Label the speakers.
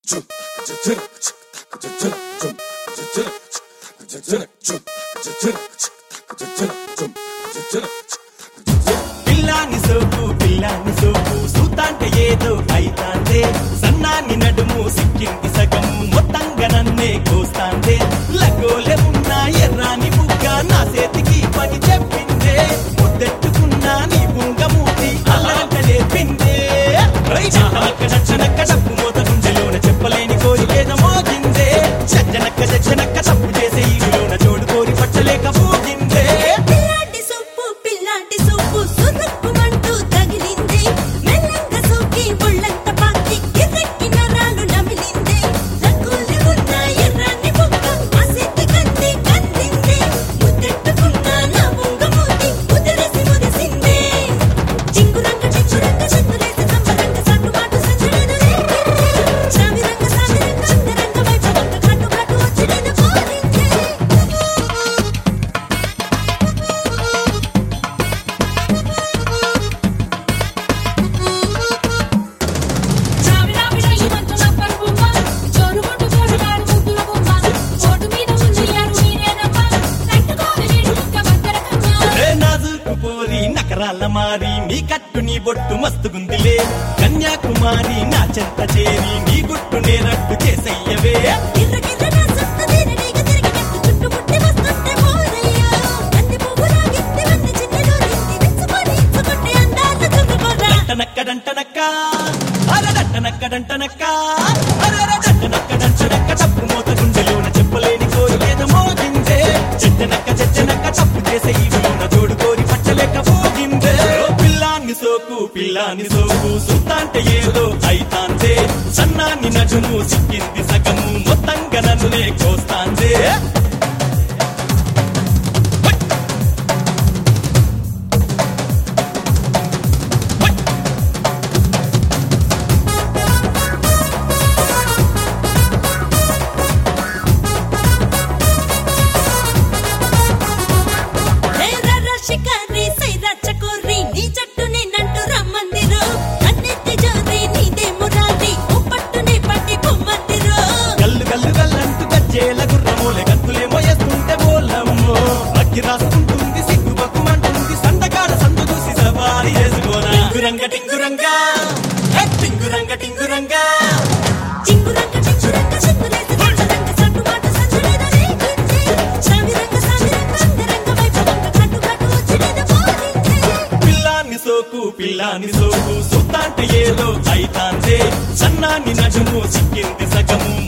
Speaker 1: పిల్లాని సోపు పిల్లాని సోపు సూతాంటే ఏదో అయితాందే సన్నాని నడుము సిక్కింది సగము మొత్తంగా నన్నే కోస్తాందే లగోలే ఉన్న ఎర్రాని బుగ్గ నా చేతికి పని చెప్పిందే ముద్దెట్టుకున్నా నీ బుంగమూతి అలాంట లేపిందే చనక్క చచ్చనక్క తప్పు మోత గుండెలోన చెప్పలేని కోరికేద మోగిందే చచ్చనక్క చచ్చనక్క తప్పు చేసే ఈలోన జోడు కోరి పట్టలేక పోగిందే
Speaker 2: పిల్లాటి సొప్పు పిల్లాటి సొప్పు సురుక్కుమంటూ తగిలింది మెల్లంగా సోకి ఒళ్ళంత పాకి కిర్రెక్కి నరాలు నమిలింది రంగులు ఉన్న ఎర్రాని బొక్క మసిద్ది కంది కందింది ముద్దెట్టుకున్న నా బొంగ మూతి ముదిరేసి మురిసింది చింగురంగ చించురంగ చిందులేసి సంబరంగ సన్నుమాటు సంచలన రేగింది చావిరంగ సామిరంగ అంతరంగ వైభవంగ కట్టు కట్టు వచ్చి నేను కోరింది
Speaker 3: చావిడా విషయి మంచుల పరుపుమ్మ చోరుగొట్టు చోరుగాడు ముద్దుల బొమ్మ చోటు మీద ముందుయారు మీరేనమ్మ తట్టుకోని నీడు ముక్క బందరకమ్మ
Speaker 1: ఏ నాజుకు పోరి నకరాల మారి నీ కట్టు నీ బొట్టు మస్తుగుందిలే కన్యాకుమారి నా చెంత చేరి నీ గుట్టు నేరట్టు చేసయ్యవే
Speaker 2: గిర్ర గిర్ర నా సొంత తీరనీగ తిరిగినట్టు చుట్టుముట్టి వస్తుంటే మోరయ్యా. అన్ని పువ్వులాగింది వన్ని చిన్నలు నింది విచ్చుకొని ఇచ్చుకుంటే అందాల చుట్టుకోరా.
Speaker 1: డంటనక్క అర డంటనక్క డంటనక్క అరర డంటనక్క డంటనక్క తప్పు మోత గుండెలోన చెప్పలేని కోరికేద మోగిందే చెట్టనక్క చెట్టనక్క తప్పు చేసే ఈలోన జోడు కోరి పట్టలేక పోగిందే ఓ పిల్లాన్ని సోకు పిల్లాని సోకు సుత్తాంటే ఏదో అయితాందే సన్నాన్ని నడుము సిక్కింది సగము మొత్తంగా నన్నునే కోస్తాందే
Speaker 2: రే రర్ర షికారి, సై రచ్చ కోరి, నీ జట్టుని నంటూ రమ్మందిరు. అన్నెత్తి జోరి, నీదే మురారి, ఓ పట్టుని పట్టి పొమ్మందిరు.
Speaker 1: గల్లు గల్లు గల్లంటూ గజ్జేల గుర్రమూలే గత్తులే మోయేస్తుంటే బోలమ్మో అక్కి రాసుకుంటుంది సిగ్గు బక్కుమంటుంది సందకాడ సందు చూసి సవారి చేసుకోనా టింగురంగ టింగురంగా హే, టింగురంగ టింగురంగా
Speaker 2: చింగురంగ చించురంగ చిందులేసి సంచరంగ సన్నుమాట సంచలన రేగింది. చావిరంగ సామిరంగ అంతరంగ వైభవంగ కట్టు కట్టు వచ్చి నేను కోరింది.
Speaker 1: పిల్లాన్ని సోకు పిల్లాన్ని సోకు సుత్తాంటే ఏదో అయితాందే సన్నాన్ని నడుము సిక్కింది సగము